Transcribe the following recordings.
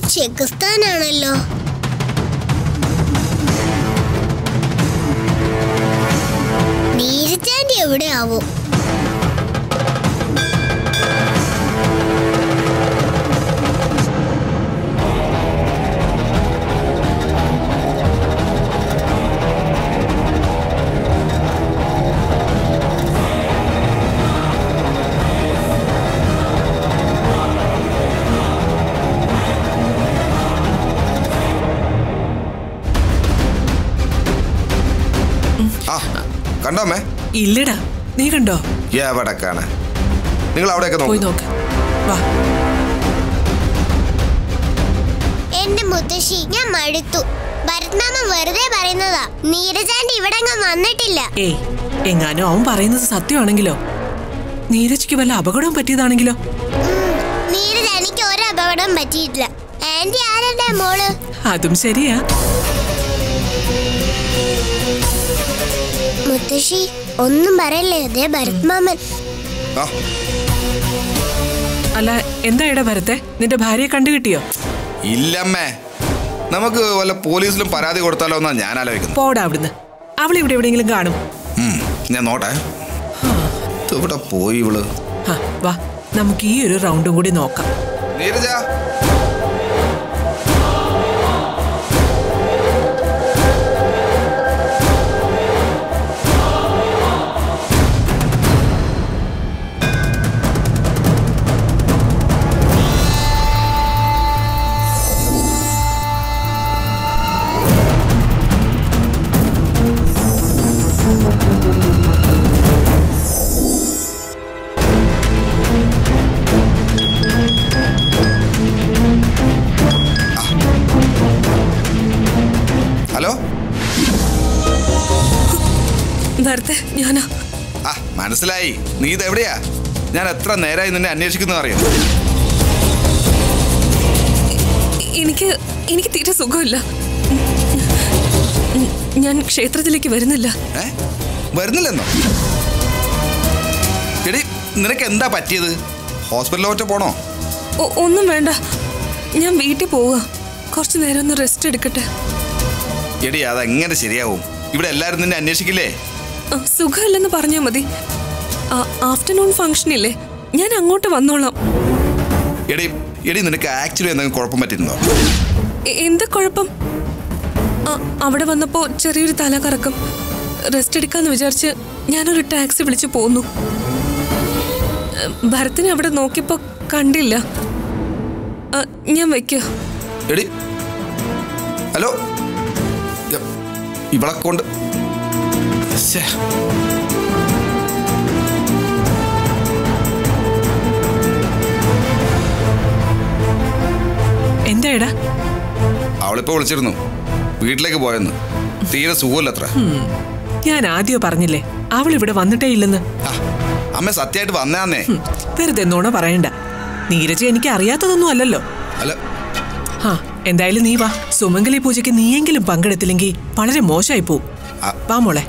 ചെകുസ്ഥാനാണല്ലോ നീരച്ചാണ്ടി എവിടെ ആവും ആ കണ്ടോ അമ്മേ ഇല്ലടാ നീ കണ്ടോ എവിടെ കാണാൻ നിങ്ങൾ അവിടെയൊക്കെ പോയി നോക്കും നോക്ക് വാ എന്റെ മുത്തശ്ശി ഞാൻ മടുത്തു ഭരത്മാമൻ വെറുതെ പറയുന്നതാ നീരജാണ്ടി ഇവിടെ വന്നിട്ടില്ല ഏയ് എങ്ങാനോ അവൻ പറയുന്നത് സത്യമാണെങ്കിലോ നീരജ്ക്ക് വല്ല അപകടവും പറ്റിയതാണെങ്കിലോ നീരജാനിക്ക് ഒരു അപകടം പറ്റിയിട്ടില്ല ആന്റി ആരുടെ മോള് അതും ശരിയാ മുത്തശ്ശി ഒന്നും പറയല്ലേ അതേ ഭരത്മാമൻ ആ അല്ല എന്താ ഇട ഭരത്തെ നിന്റെ ഭാര്യയെ കണ്ടു കിട്ടിയോ ഇല്ലമ്മേ നമുക്ക് വല്ല പോലീസിലും പരാതി കൊടുത്താലോ എന്നാ ഞാൻ ആലോചിക്കുന്നത് പോടാ അവിടുന്ന് അവൾ ഇവിടെ എവിടെയെങ്കിലും കാണും ഉം, ഞാൻ നോട്ടെ ഇവിടെ പോയി ഇവള് ആ വാ നമുക്ക് ഈ ഒരു റൗണ്ടും കൂടി നോക്കാം നീരജ ഹലോ ഭരത്തെ ഞാനാ ആ മനസ്സിലായി നീ ഇത് എവിടെയാ ഞാൻ എത്ര നേരമായി നിന്നെ അന്വേഷിക്കുന്നു അറിയോ എനിക്ക് എനിക്ക് തീരെ സുഖമില്ല ഞാൻ ക്ഷേത്രത്തിലേക്ക് വരുന്നില്ല ഏ വരുന്നില്ലെന്നോ എടി നിനക്ക് എന്താ പറ്റിയത് ഹോസ്പിറ്റലിലോട്ട് പോണോ ഒ- ഒന്നും വേണ്ട ഞാൻ വീട്ടിൽ പോവുക കുറച്ചു നേരം ഒന്ന് റെസ്റ്റ് എടുക്കട്ടെ എടി അതെങ്ങനെ ശരിയാവും ഇവിടെ എല്ലാവരും നിന്നെ അന്വേഷിക്കില്ലേ ആ, സുഖമില്ലെന്ന് പറഞ്ഞാൽ മതി ആഫ്റ്റർനൂൺ ഫംഗ്ഷൻ ഇല്ലേ ഞാൻ അങ്ങോട്ട് വന്നോളാം എടി എടി നിനക്ക് ആക്ച്വലി എന്തെങ്കിലും കുഴപ്പം പറ്റിയിരുന്നോ എ- എന്താ കുഴപ്പം ആ, അവിടെ വന്നപ്പോ ചെറിയൊരു തല കറക്കം റെസ്റ്റ് എടുക്കാന്ന് വിചാരിച്ച് ഞാനൊരു ടാക്സി വിളിച്ചു പോന്നു ഏ, ഭരത്തിനെ അവിടെ നോക്കിയപ്പോ കണ്ടില്ല ആ, ഞാൻ വെക്കുക എടി ഹലോ യ- ഇവളെ കൊണ്ട് ശ്ശേ. എന്താ ഇടാ അവളിപ്പോ വിളിച്ചിരുന്നു വീട്ടിലേക്ക് പോയെന്ന് തീരെ സുഖമില്ലത്ര ഞാൻ ആദ്യം പറഞ്ഞില്ലേ അവൾ ഇവിടെ വന്നിട്ടേ ഇല്ലെന്ന് ആ, അമ്മ സത്യമായിട്ട് വന്നേന്നേ ഹും, വെറുതെ നോണ പറയണ്ട നീരജ എനിക്ക് അറിയാത്തതൊന്നും അല്ലല്ലോ അല്ല ആ എന്തായാലും നീ വാ സുമംഗലി പൂജയ്ക്ക് നീയെങ്കിലും പങ്കെടുത്തില്ലെങ്കിൽ വളരെ മോശമായി പോവും ആ. വാ മോളെ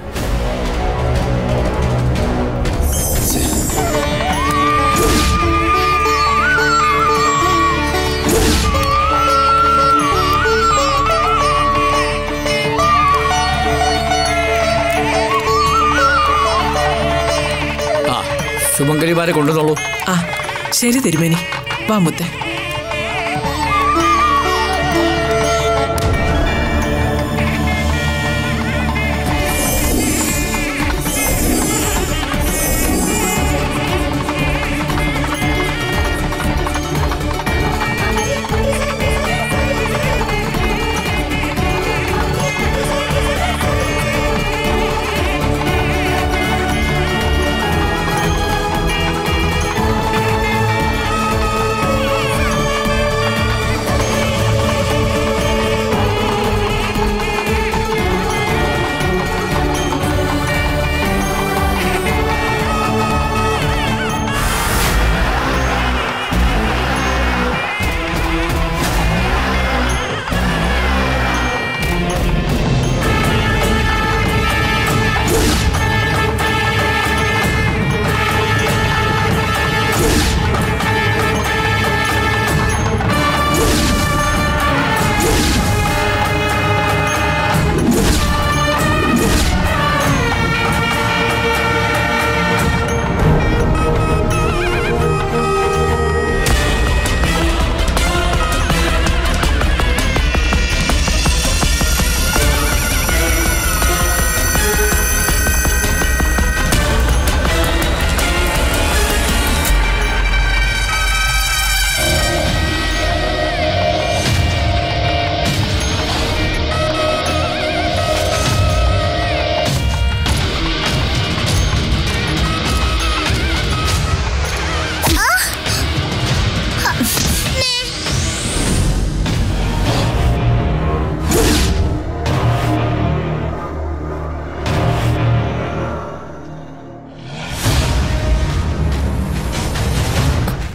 ആ സുമംഗലിമാരെ കൊണ്ടുവന്നോളൂ ആ ശരി തിരുമേനി വാ മുത്തേ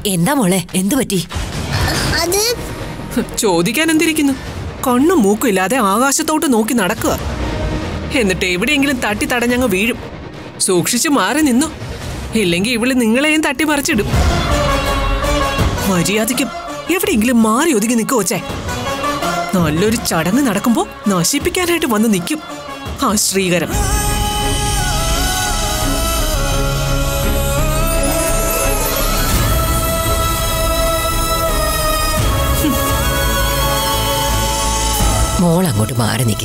എന്താ മോളെ എന്തു പറ്റി അത് ഹ്, ചോദിക്കാൻ എന്തിരിക്കുന്നു കണ്ണും മൂക്കും ഇല്ലാതെ ആകാശത്തോട്ട് നോക്കി നടക്കുക എന്നിട്ട് എവിടെയെങ്കിലും തട്ടി തടഞ്ഞങ്ങ് വീഴും സൂക്ഷിച്ചു മാറി നിന്നു ഇല്ലെങ്കിൽ ഇവള് നിങ്ങളെയും തട്ടി മറിച്ചിടും മര്യാദയ്ക്ക് എവിടെയെങ്കിലും മാറി ഒതുങ്ങി നിൽക്കുവച്ചേ നല്ലൊരു ചടങ്ങ് നടക്കുമ്പോ നശിപ്പിക്കാനായിട്ട് വന്ന് നിൽക്കും ആ ശ്രീകരം മോൾ അങ്ങോട്ട് മാറി നിൽക്ക്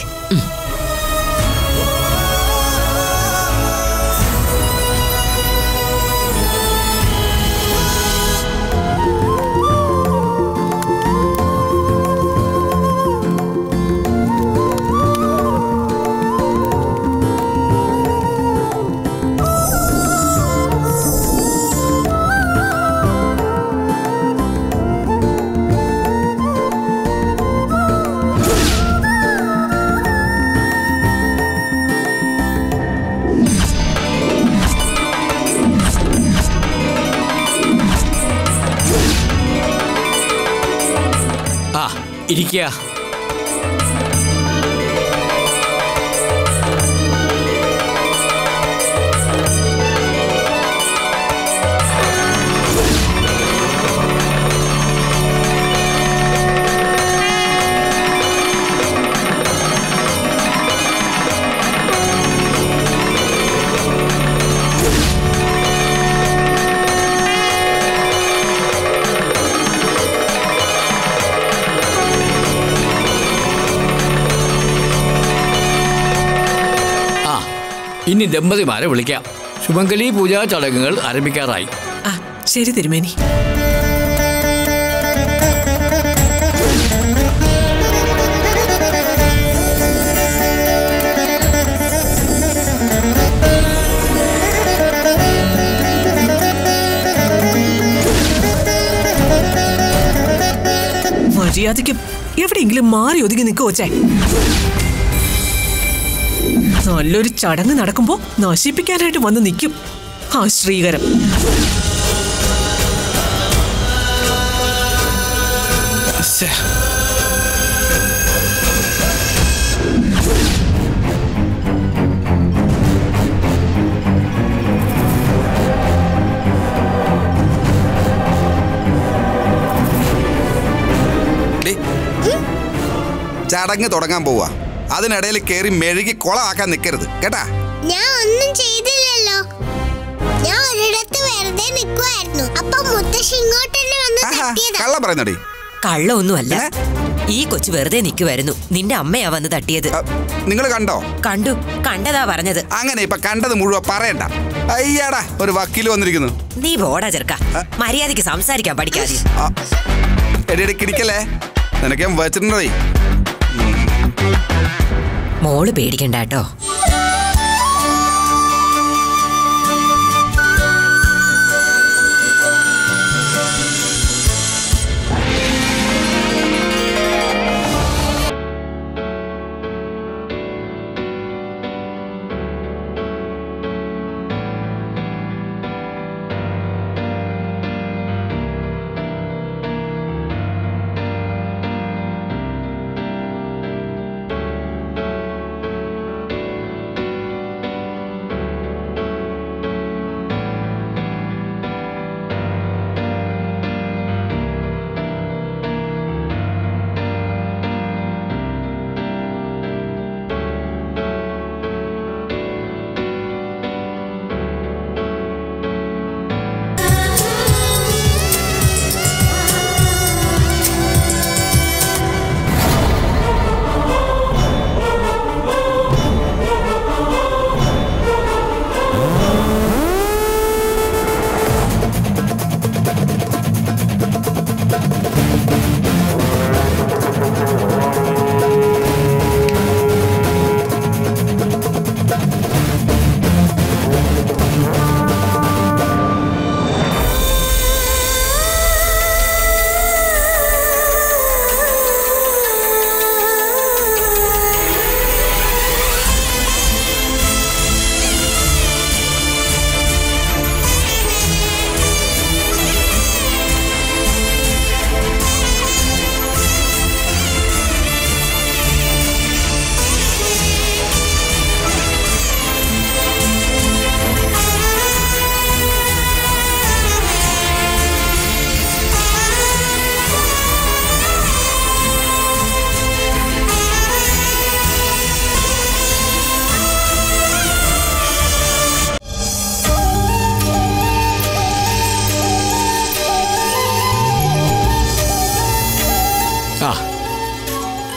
ആ ഇരിക്കുക ആ ഇനി ദമ്പതിമാരെ വിളിക്കാം ശുഭങ്കലി പൂജാ ചടങ്ങുകൾ ആരംഭിക്കാറായി ആ ശരി തിരുമേനി മര്യാദയ്ക്ക് എവിടെയെങ്കിലും മാറി ഒതുങ്ങി നിൽക്കുവച്ചേ നല്ലൊരു ചടങ്ങ് നടക്കുമ്പോ നശിപ്പിക്കാനായിട്ട് വന്ന് നിൽക്കും ആ ശ്രീകരം ശ്ശേ. ഡി, ചടങ്ങ് തുടങ്ങാൻ പോവാ അതിനിടയിൽ കയറി മെഴുകി കൊളമാക്കാൻ നിൽക്കരുത് കേട്ടാ ഞാൻ ഒന്നും ചെയ്തില്ലല്ലോ ഞാൻ ഒരിടത്ത് വെറുതെ നിൽക്കുമായിരുന്നു അപ്പൊ മുത്തശ്ശി ഇങ്ങോട്ട് തന്നെ വന്ന് ആഹാ, തട്ടിയതാ കള്ളം പറയുന്നടി കള്ളൊന്നുമല്ല ഈ കൊച്ചു വെറുതെ നിൽക്കുമായിരുന്നു നിന്റെ അമ്മയാ വന്ന് തട്ടിയത് നിങ്ങൾ കണ്ടോ കണ്ടു കണ്ടതാ പറഞ്ഞത് അങ്ങനെ ഇപ്പൊ കണ്ടത് മുഴുവൻ പറയണ്ട അയ്യാടാ ഒരു വക്കീൽ വന്നിരിക്കുന്നു നീ പോടാ ചെറുക്ക മര്യാദയ്ക്ക് സംസാരിക്കാൻ പഠിക്കാതെ ആ, എടി എടി കിടിക്കല്ലേ നിനക്ക് ഞാൻ വെച്ചിട്ടുണ്ടേ മോള് പേടിക്കണ്ട കേട്ടോ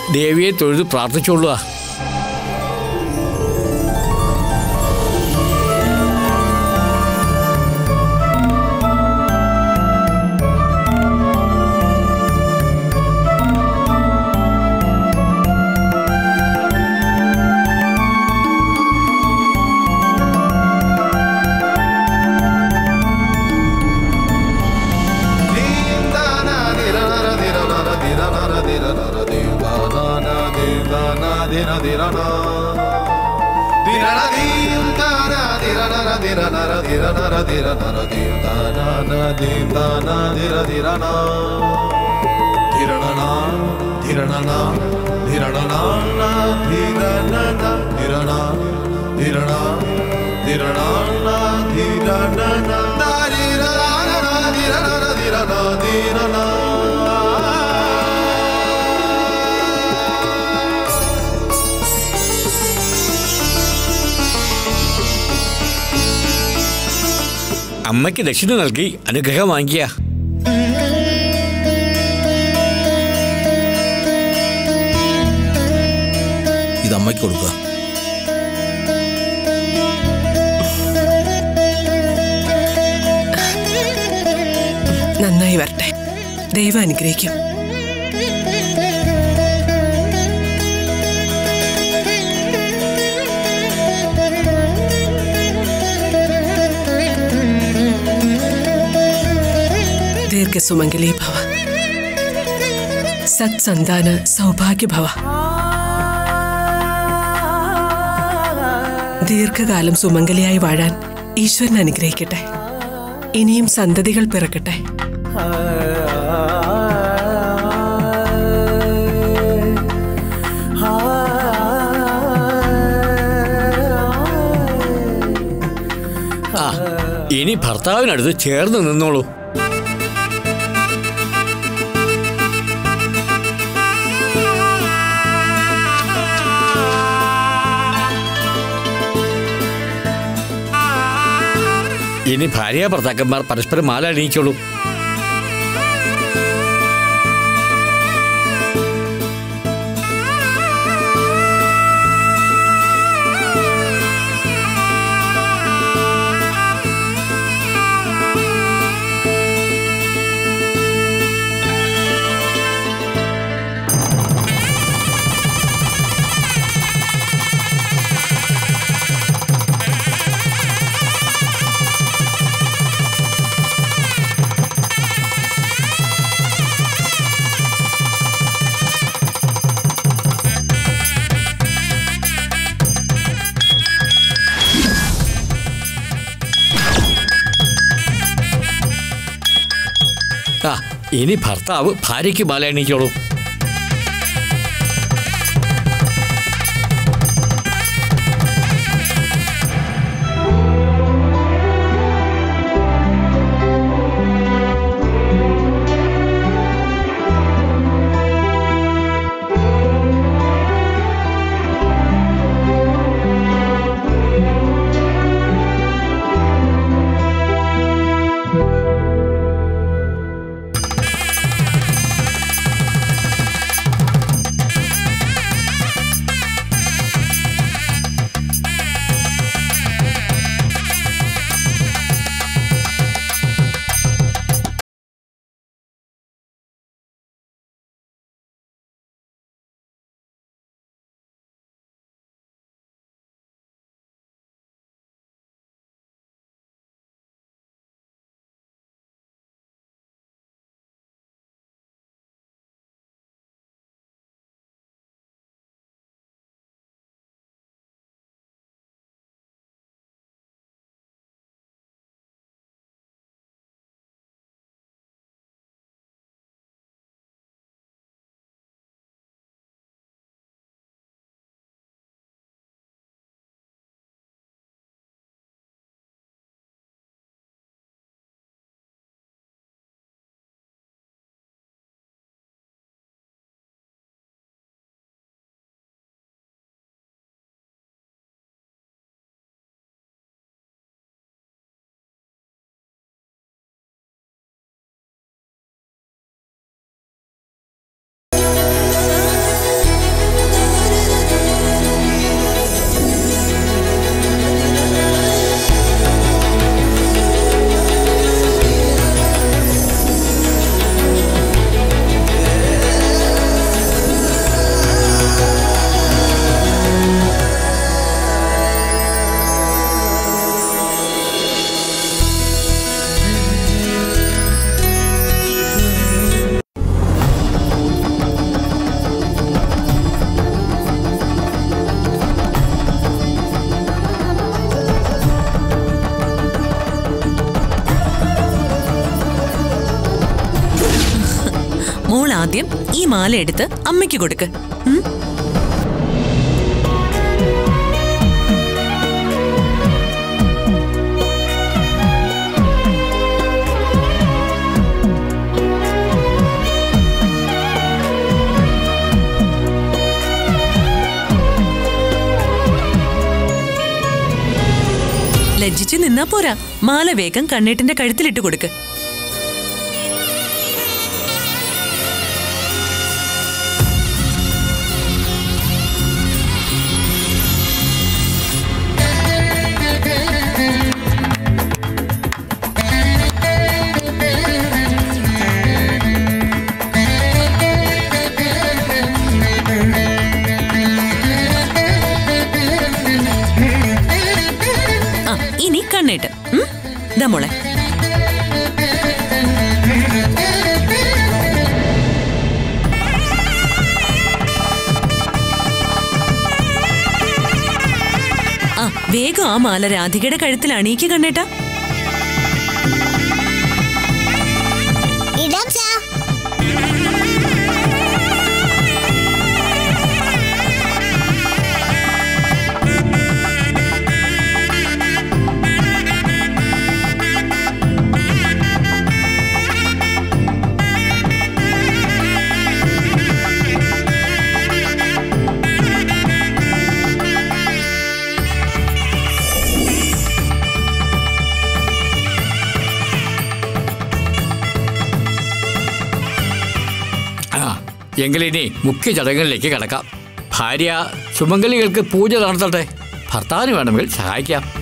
ദേവിയെ തൊഴുത് പ്രാർത്ഥിച്ചോളുക അമ്മയ്ക്ക് ദക്ഷിണ നൽകി അനുഗ്രഹം വാങ്ങിയ ഇത് അമ്മയ്ക്ക് കൊടുക്കുക നന്നായി വരട്ടെ ദൈവം അനുഗ്രഹിക്കും ദീർഘസുമംഗലി ഭവ സത്സന്താന സൗഭാഗ്യഭവ ദീർഘകാലം സുമംഗലിയായി വാഴാൻ ഈശ്വരൻ അനുഗ്രഹിക്കട്ടെ ഇനിയും സന്തതികൾ പിറക്കട്ടെ ആ ഇനി ഭർത്താവിനടുത്ത് ചേർന്ന് നിന്നോളൂ ഇനി ഭാര്യ ഭർത്താക്കന്മാർ പരസ്പരം മാല അണിയിച്ചോളൂ ആ ഇനി ഭർത്താവ് ഭാര്യയ്ക്ക് മാല അണിയിച്ചോളൂ മോൾ ആദ്യം ഈ മാല എടുത്ത് അമ്മയ്ക്ക് കൊടുക്ക് ഉം? ലജ്ജിച്ച് നിന്നാ പോരാ മാല വേഗം കണ്ണേട്ടിന്റെ കഴുത്തിലിട്ട് കൊടുക്ക് ആ ഇനി കണ്ണേട്ട് ഉം? ദാ മോളെ ആ വേഗം ആ മാല രാധികയുടെ കഴുത്തിൽ അണിയിക്ക് കണ്ണേട്ടാ ഇടാം സാ ആ എങ്കിലിനി മുഖ്യ ചടങ്ങുകളിലേക്ക് കടക്കാം ഭാര്യ സുമംഗലികൾക്ക് പൂജ നടത്തട്ടെ ഭർത്താവിന് വേണമെങ്കിൽ സഹായിക്കാം